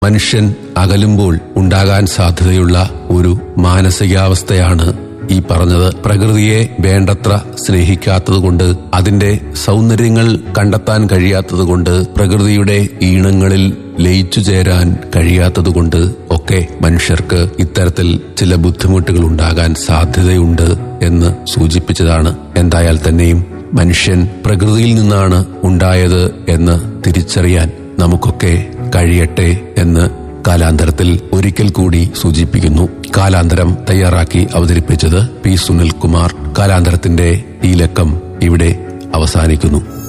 മനുഷ്യൻ അകലുമ്പോൾ ഉണ്ടാകാൻ സാധ്യതയുള്ള ഒരു മാനസികാവസ്ഥയാണ് ഈ പറഞ്ഞത് പ്രകൃതിയെ വേണ്ടത്ര സ്നേഹിക്കാത്തതുകൊണ്ട് അതിന്റെ സൗന്ദര്യങ്ങൾ കണ്ടെത്താൻ കഴിയാത്തതുകൊണ്ട് പ്രകൃതിയുടെ ഈണങ്ങളിൽ ലയിച്ചു ചേരാൻ കഴിയാത്തതുകൊണ്ട് ഒക്കെ മനുഷ്യർക്ക് ഇത്തരത്തിൽ ചില ബുദ്ധിമുട്ടുകൾ ഉണ്ടാകാൻ സാധ്യതയുണ്ട് എന്ന് സൂചിപ്പിച്ചതാണ് എന്തായാൽ തന്നെയും മനുഷ്യൻ പ്രകൃതിയിൽ നിന്നാണ് ഉണ്ടായത് എന്ന് തിരിച്ചറിയാൻ നമുക്കൊക്കെ കഴിയട്ടെ എന്ന് കാലാന്തരത്തിൽ ഒരിക്കൽ കൂടി സൂചിപ്പിക്കുന്നു കാലാന്തരം തയ്യാറാക്കി അവതരിപ്പിച്ചത് പി സുനിൽ കുമാർ കാലാന്തരത്തിന്റെ ഈ ലക്കം ഇവിടെ അവസാനിക്കുന്നു